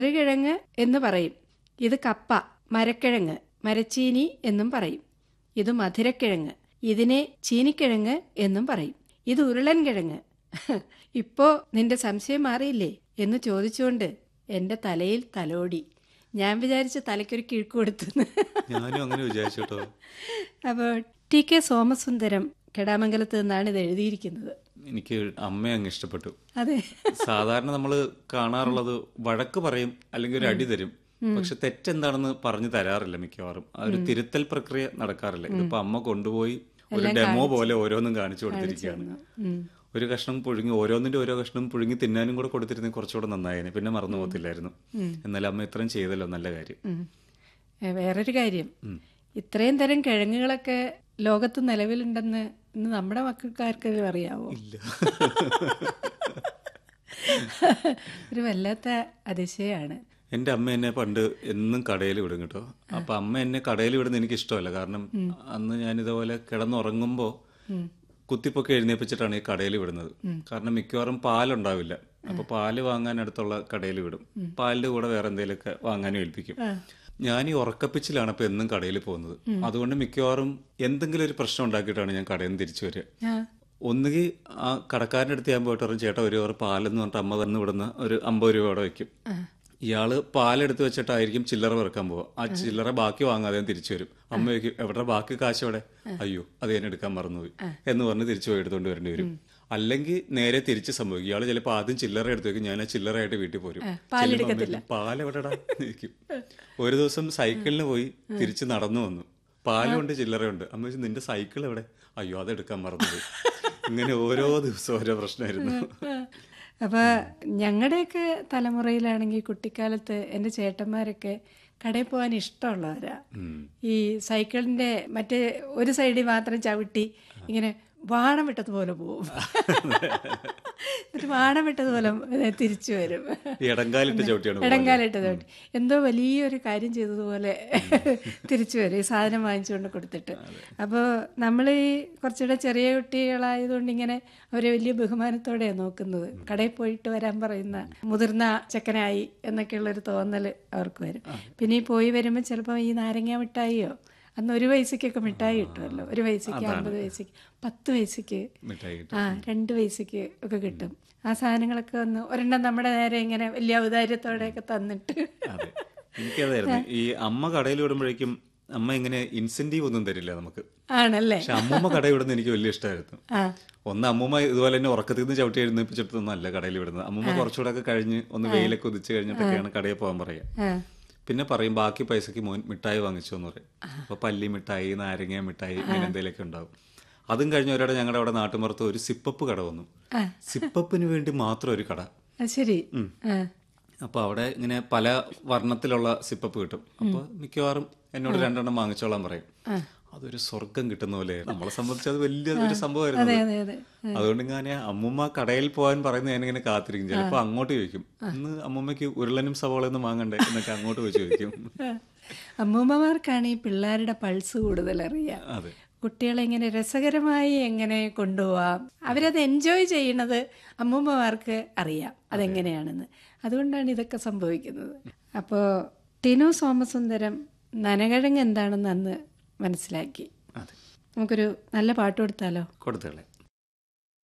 ചെറുകിഴങ്ങ് എന്ന് പറയും ഇത് കപ്പ മരക്കിഴങ്ങ് മരച്ചീനി എന്നും പറയും ഇത് മധുരക്കിഴങ്ങ് ഇതിനെ ചീനിക്കിഴങ്ങ് എന്നും പറയും ഇത് ഉരുളൻ കിഴങ്ങ് ഇപ്പോ നിന്റെ സംശയം മാറിയില്ലേ എന്ന് ചോദിച്ചുകൊണ്ട് എന്റെ തലയിൽ തലോടി ഞാൻ വിചാരിച്ച് തലയ്ക്കൊരു കിഴുക്ക് കൊടുത്തു ഞാനും അങ്ങനെ വിചാരിച്ചു കേട്ടോ അപ്പോൾ ടി കെ സോമസുന്ദരം കെടാമംഗലത്ത് നിന്നാണ് ഇത് എഴുതിയിരിക്കുന്നത് എനിക്ക് അമ്മയെ അങ്ങ് ഇഷ്ടപ്പെട്ടു അതെ സാധാരണ നമ്മൾ കാണാറുള്ളത് വഴക്ക് പറയും അല്ലെങ്കിൽ ഒരു അടി തരും പക്ഷെ തെറ്റെന്താണെന്ന് പറഞ്ഞു തരാറില്ല മിക്കവാറും ആ ഒരു തിരുത്തൽ പ്രക്രിയ നടക്കാറില്ല ഇതിപ്പോ അമ്മ കൊണ്ടുപോയി ഒരു ഡെമോ പോലെ ഓരോന്നും കാണിച്ചു കൊടുത്തിരിക്കുകയാണ് ഉം. ഒരു കഷ്ണം പുഴുങ്ങി ഓരോന്നിന്റെ ഓരോ കഷ്ണം പുഴുങ്ങി തിന്നാനും കൂടെ കൊടുത്തിരുന്നെങ്കിൽ കുറച്ചുകൂടെ നന്നായേനെ പിന്നെ മറന്നു പോകത്തില്ലായിരുന്നു എന്നാലും അമ്മ ഇത്രയും ചെയ്തല്ലോ നല്ല കാര്യം ഉം. ഏ, വേറൊരു കാര്യം ഇത്രയും തരം കിഴങ്ങുകളൊക്കെ ലോകത്ത് നിലവിലുണ്ടെന്ന് ഇന്ന് നമ്മുടെ മക്കൾക്കാർക്കെങ്കിലും അറിയാവോ ഇല്ല ഒരു വല്ലാത്ത അതിശയാണ് എന്റെ അമ്മ എന്നെ പണ്ട് എന്നും കടയിൽ വിടും കേട്ടോ അപ്പൊ അമ്മ എന്നെ കടയിൽ വിടുന്ന എനിക്ക് ഇഷ്ടമല്ല കാരണം അന്ന് ഞാൻ ഇതുപോലെ കിടന്നുറങ്ങുമ്പോ കുത്തിപ്പൊക്കെ എഴുന്നേപ്പിച്ചിട്ടാണ് ഈ കടയിൽ വിടുന്നത് കാരണം മിക്കവാറും പാലുണ്ടാവില്ല അപ്പൊ പാല് വാങ്ങാൻ അടുത്തുള്ള കടയിൽ വിടും പാലിന്റെ കൂടെ വേറെ എന്തെങ്കിലുമൊക്കെ വാങ്ങാനും ഏൽപ്പിക്കും ഞാൻ ഈ ഉറക്കപ്പിച്ചിലാണ് അപ്പൊ എന്നും കടയിൽ പോകുന്നത് അതുകൊണ്ട് മിക്കവാറും എന്തെങ്കിലും ഒരു പ്രശ്നം ഉണ്ടാക്കിയിട്ടാണ് ഞാൻ കടയിൽ നിന്ന് തിരിച്ചു വരിക ആ ഒന്നുകിൽ ആ കടക്കാരൻ്റെ അടുത്ത് ഞാൻ പോയിട്ട് പറയും ചേട്ടാ ഒരു ഓവർ പാലെന്ന് പറഞ്ഞിട്ട് അമ്മ തന്നു വിടുന്ന ഒരു അമ്പത് രൂപ അവിടെ വെക്കും ഇയാള് പാലെടുത്ത് വെച്ചിട്ടായിരിക്കും ചില്ലറ വെറുക്കാൻ പോവുക ആ ചില്ലറ ബാക്കി വാങ്ങാതെ ഞാൻ തിരിച്ചു വരും അമ്മ ചോദിക്കും എവിടെ ബാക്കി കാശ് എവിടെ അയ്യോ അത് ഞാൻ എടുക്കാൻ മറന്നുപോയി എന്ന് പറഞ്ഞ് തിരിച്ചു പോയി എടുത്തോണ്ട് വരേണ്ടി വരും അല്ലെങ്കിൽ നേരെ തിരിച്ച് സംഭവിക്കും ഇയാള് ചിലപ്പോൾ ആദ്യം ചില്ലറ എടുത്ത് വെക്കും ഞാൻ ആ ചില്ലറയായിട്ട് വീട്ടിൽ പോരും ചെല്ലുമ്പോ അമ്മ ചോദിക്കും, പാല് എവിടെടാ എന്ന് ചോദിക്കും ഒരു ദിവസം സൈക്കിളിന് പോയി തിരിച്ച് നടന്നു വന്നു പാലുണ്ട് ചില്ലറയുണ്ട് അമ്മ ചോദിച്ചു നിന്റെ സൈക്കിൾ എവിടെ അയ്യോ അത് എടുക്കാൻ മറന്നുപോയി ഇങ്ങനെ ഓരോ ദിവസവും ഓരോ പ്രശ്നമായിരുന്നു അപ്പൊ ഞങ്ങളുടെയൊക്കെ തലമുറയിലാണെങ്കിൽ കുട്ടിക്കാലത്ത് എൻ്റെ ചേട്ടന്മാരൊക്കെ കടയിൽ പോകാൻ ഇഷ്ടമുള്ളവരാ ഈ സൈക്കിളിന്റെ മറ്റേ ഒരു സൈഡിൽ മാത്രം ചവിട്ടി ഇങ്ങനെ വാണം വിട്ടതുപോലെ പോവും എന്നിട്ട് വാണം വിട്ടതുപോലെ തിരിച്ചു വരും ഈ ഇടങ്കാലിട്ട് ചവിട്ടിയാണ് പോകുന്നത്. ഇടങ്കാലിട്ട് ചവിട്ടി എന്തോ വലിയൊരു കാര്യം ചെയ്തതുപോലെ തിരിച്ചു വരും ഈ സാധനം വാങ്ങിച്ചുകൊണ്ട് കൊടുത്തിട്ട് അപ്പോൾ നമ്മൾ ഈ കുറച്ചുകൂടെ ചെറിയ കുട്ടികളായതുകൊണ്ട് ഇങ്ങനെ അവരെ വലിയ ബഹുമാനത്തോടെയാണ് നോക്കുന്നത് കടയിൽ പോയിട്ട് വരാൻ പറയുന്ന മുതിർന്ന ചെക്കനായി എന്നൊക്കെയുള്ളൊരു തോന്നൽ അവർക്ക് വരും പിന്നെ ഈ പോയി വരുമ്പോൾ ചിലപ്പോൾ ഈ നാരങ്ങ മിഠായിയോ അന്ന് ഒരു പൈസക്കൊക്കെ മിഠായി കിട്ടുമല്ലോ ഒരു പൈസക്ക് അമ്പത് പൈസക്ക് പത്ത് പൈസക്ക് മിഠായി കിട്ടും. ആ രണ്ട് പൈസക്ക് ഒക്കെ കിട്ടും ആ സാധനങ്ങളൊക്കെ ഒന്ന് ഒരെണ്ണം നമ്മുടെ നേരെ ഇങ്ങനെ വലിയ ഔദാര്യത്തോടെയൊക്കെ തന്നിട്ട് അതെ എനിക്കതായിരുന്നു ഈ അമ്മ കടയിൽ വിടുമ്പോഴേക്കും അമ്മ ഇങ്ങനെ ഇൻസെന്റീവ് ഒന്നും തരില്ല നമുക്ക് ആണല്ലേ പക്ഷെ അമ്മൂമ്മ കടയിൽ വിടുന്നത് എനിക്ക് വലിയ ഇഷ്ടമായിരുന്നു ആ ഒന്ന് അമ്മൂമ്മ ഇതുപോലെ തന്നെ ഉറക്കത്തിൽ നിന്ന് ചവിട്ടി എഴുന്നേപ്പിച്ചിട്ടൊന്നും അല്ല കടയിൽ വിടുന്നത് അമ്മൂമ്മ കുറച്ചുകൂടെ ഒക്കെ കഴിഞ്ഞ് ഒന്ന് വെയിലൊക്കെ ഉദിച്ച് കഴിഞ്ഞിട്ടൊക്കെയാണ് കടയിൽ പോകാൻ പറയുക ആ പിന്നെ പറയും ബാക്കി പൈസക്ക് മോൻ മിഠായി വാങ്ങിച്ചു എന്ന് പറയും അപ്പൊ പല്ലി മിഠായി നാരങ്ങ മിഠായി ഇങ്ങനെ എന്തെങ്കിലുമൊക്കെ ഉണ്ടാവും അതും കഴിഞ്ഞ ഒരാടെ ഞങ്ങളുടെ അവിടെ നാട്ടുമ്പുറത്ത് ഒരു സിപ്പപ്പ് കട വന്നു സിപ്പപ്പിന് വേണ്ടി മാത്രം ഒരു കട അത് ശരി ആ അപ്പൊ അവിടെ ഇങ്ങനെ പല വർണ്ണത്തിലുള്ള സിപ്പപ്പ് കിട്ടും അപ്പൊ മിക്കവാറും എന്നോട് രണ്ടെണ്ണം വാങ്ങിച്ചോളാൻ പറയും അതൊരു സ്വർഗം കിട്ടുന്ന പോലെ നമ്മളെ സംബന്ധിച്ച് അത് വലിയ ഒരു സംഭവമായിരുന്നു അത്. അതെ അതെ അതുകൊണ്ട് ഞാൻ അമ്മൂമ്മ കടയിൽ പോകാൻ പറയുന്നത് ഞാനിങ്ങനെ കാത്തിരിക്കും ചിലപ്പോ അങ്ങോട്ട് ചോദിക്കും ഇന്ന് അമ്മൂമ്മയ്ക്ക് ഉരുളനും സവാളയൊന്നും വാങ്ങണ്ടേ എന്നൊക്കെ അങ്ങോട്ട് പോയി ചോദിക്കും അമ്മൂമ്മമാർക്കാണ് ഈ പിള്ളേരുടെ പൾസ് കൂടുതൽ അറിയാം അതെ കുട്ടികളെ ഇങ്ങനെ രസകരമായി എങ്ങനെ കൊണ്ടുപോവാം അവരത് എൻജോയ് ചെയ്യണത് അമ്മൂമ്മമാർക്ക് അറിയാം അതെങ്ങനെയാണെന്ന് അതുകൊണ്ടാണ് ഇതൊക്കെ സംഭവിക്കുന്നത് അപ്പോൾ ടിനു സോമസുന്ദരം നനകിഴങ്ങ് എന്താണെന്ന് അന്ന് മനസ്സിലാക്കി അതെ നമുക്കൊരു നല്ല പാട്ട് കൊടുത്താലോ കൊടുത്തോളെ